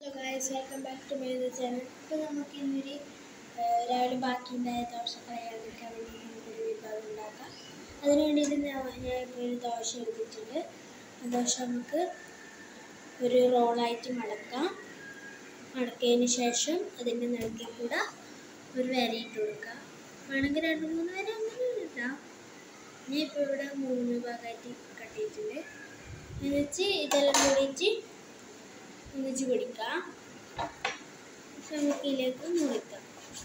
guys welcome back to my channel ഇപ്പോൾ നമുക്ക് ഇന്നൊരു ആ, രാവിലെ ബാക്കിയുണ്ടായ ദോശ കളയാതിരിക്കാൻ വേണ്ടി നമുക്കൊരു വിഭവം ഉണ്ടാക്കാം അതിന് വേണ്ടിയിട്ട് ഞാൻ ഞാൻ ഇപ്പോൾ ഒരു ദോശ എടുത്തിട്ടുണ്ട് ആ ദോശ നമുക്ക് ഒരു റോളായിട്ട് മടക്കാം മടക്കിയതിന് ശേഷം അതിൻ്റെ നടുക്കിൽ കൂടെ ഒരു വരയിട്ട് കൊടുക്കുക വേണമെങ്കിൽ രണ്ട് മൂന്ന് വര അങ്ങനെ ഇടാം ഞാൻ ഇപ്പോൾ ഇവിടെ മൂന്ന് ഭാഗമായിട്ട് കട്ട് ചെയ്തിട്ടുണ്ട് എന്നുവെച്ച് ഇതെല്ലാം കൂടിയിട്ട് ഒന്നിച്ച് പിടിക്കാം പക്ഷെ നമുക്ക് ഇതിലേക്ക് മുറിക്കാം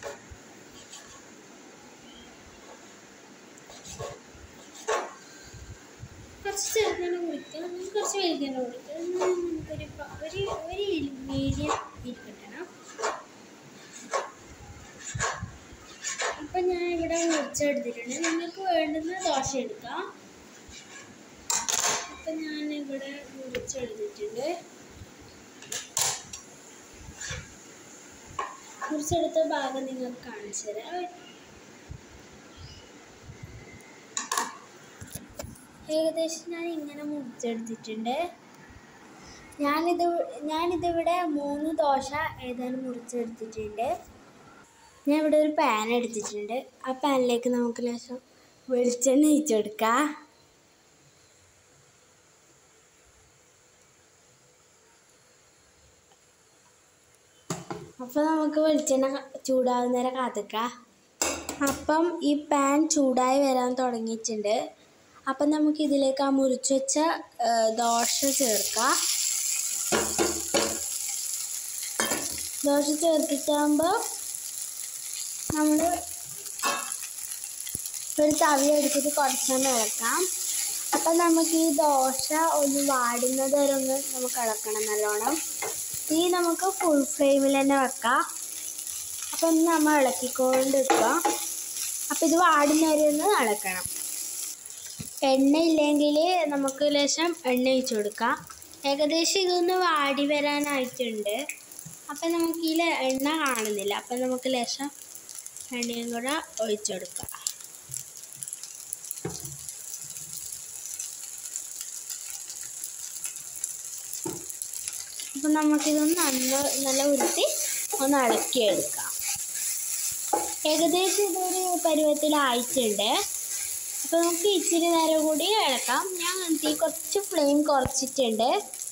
കുറച്ച് ചെറുതന്നെ കുടിക്കാം നമുക്ക് കുറച്ച് വലുതന്നെ കുടിക്കാം എന്നാ നമുക്കൊരു പ- ഒരു ഒരു മീഡിയം ഇരിക്കട്ടണം അപ്പം ഞാൻ ഇവിടെ മുറിച്ചെടുത്തിട്ടുണ്ട് നിങ്ങൾക്ക് വേണ്ടുന്ന ദോശ എടുക്കാം അപ്പം ഞാൻ ഇവിടെ മുറിച്ചെടുത്തിട്ടുണ്ട് മുറിച്ചെടുത്ത ഭാഗം നിങ്ങൾക്ക് കാണിച്ചു തരാം ഏകദേശം ഞാൻ ഇങ്ങനെ മുറിച്ചെടുത്തിട്ടുണ്ട് ഞാനിത് ഞാനിതിവിടെ മൂന്ന് ദോശ ഏതാനും മുറിച്ചെടുത്തിട്ടുണ്ട് ഞാൻ ഇവിടെ ഒരു പാൻ എടുത്തിട്ടുണ്ട് ആ പാനിലേക്ക് നമുക്ക് ലേശം വെളിച്ചെണ്ണ ഒഴിച്ചെടുക്കാം അപ്പോൾ നമുക്ക് വെളിച്ചെണ്ണ ക- ചൂടാവുന്നേരം കാത്തിക്കാം അപ്പം ഈ പാൻ ചൂടായി വരാൻ തുടങ്ങിയിട്ടുണ്ട് അപ്പം നമുക്ക് ഇതിലേക്ക് ആ മുറിച്ച് വെച്ച ആ, ദോശ ചേർക്കാം ദോശ ചേർത്തിട്ടാകുമ്പോൾ നമ്മൾ ഒരു തവി എടുത്തിട്ട് കുറച്ചൊന്ന് ഇളക്കാം അപ്പം നമുക്ക് ഈ ദോശ ഒന്ന് വാടുന്നത് വരെ ഒന്ന് നമുക്ക് ഇളക്കണം നല്ലോണം തീ നമുക്ക് ഫുൾ ഫ്ലെയിമിൽ തന്നെ വെക്കാം അപ്പം ഒന്ന് നമ്മൾ ഇളക്കിക്കൊണ്ട് വെക്കുക അപ്പം ഇത് വാടുന്നവരെ ഒന്ന് ഇളക്കണം എണ്ണ ഇല്ലെങ്കിൽ നമുക്ക് ലേശം എണ്ണ ഒഴിച്ചു കൊടുക്കാം ഏകദേശം ഇതൊന്ന് വാടി വരാനായിട്ടുണ്ട് അപ്പം നമുക്ക് ഇതിൽ എണ്ണ കാണുന്നില്ല അപ്പം നമുക്ക് ലേശം എണ്ണയും കൂടെ ഒഴിച്ചു കൊടുക്കാം അപ്പം നമുക്കിതൊന്ന് നല്ല നല്ല ഉരുട്ടി ഒന്ന് ഇളക്കിയെടുക്കാം ഏകദേശം ഇതൊരു പരുവത്തിലായിട്ടുണ്ട് അപ്പോൾ നമുക്ക് ഇച്ചിരി നേരം കൂടി ഇളക്കാം ഞാൻ തീ കുറച്ച് ഫ്ലെയിം കുറച്ചിട്ടുണ്ട്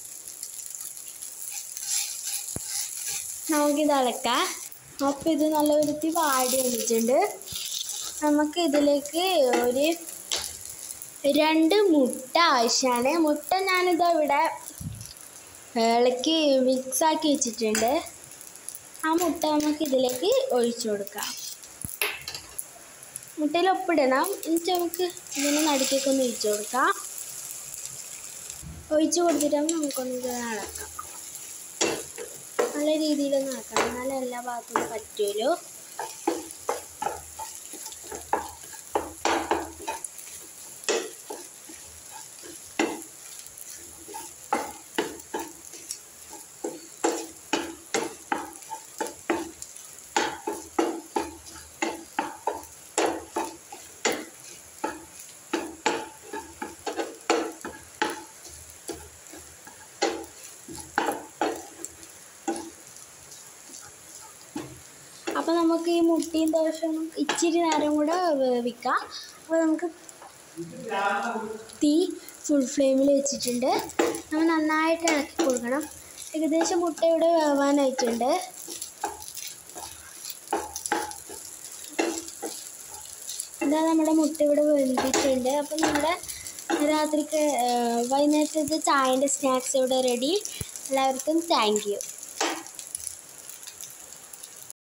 നമുക്കിത് ഇളക്കാം അപ്പോൾ ഇത് നല്ല ഉരുത്തി വാടി വന്നിട്ടുണ്ട് നമുക്ക് ഇതിലേക്ക് ഒരു രണ്ട് മുട്ട ആവശ്യമാണ് മുട്ട ഞാനിതാ ഇവിടെ ഇളക്കി മിക്സാക്കി വെച്ചിട്ടുണ്ട് ആ മുട്ട നമുക്ക് ഇതിലേക്ക് ഒഴിച്ചു കൊടുക്കാം മുട്ടയിൽ ഒപ്പിടണം എന്നിട്ട് നമുക്ക് ഇതിനെ നടുക്കേക്ക് ഒന്ന് ഒഴിച്ചു കൊടുക്കാം ഒഴിച്ചു കൊടുത്തിട്ടാകുമ്പോൾ നമുക്കൊന്ന് ഇത് ഇളക്കാം നല്ല രീതിയിലൊന്ന് ഇളക്കണം എന്നാലേ എല്ലാ ഭാഗത്തും പറ്റുമല്ലോ അപ്പോൾ നമുക്ക് ഈ മുട്ടിയും ദോശയും ഇച്ചിരി നേരം കൂടെ വേവിക്കാം അപ്പോൾ നമുക്ക് തീ ഫുൾ ഫ്ലെയിമിൽ വെച്ചിട്ടുണ്ട് നമ്മൾ നന്നായിട്ട് ഇളക്കി കൊടുക്കണം ഏകദേശം മുട്ട ഇവിടെ വേവാനായിട്ടുണ്ട് ഇതാ നമ്മുടെ മുട്ട ഇവിടെ വെന്തിട്ടുണ്ട് അപ്പം നമ്മുടെ രാത്രിക്ക് വൈകുന്നേരത്തെ ചായൻ്റെ സ്നാക്സ് ഇവിടെ റെഡി എല്ലാവർക്കും താങ്ക് യു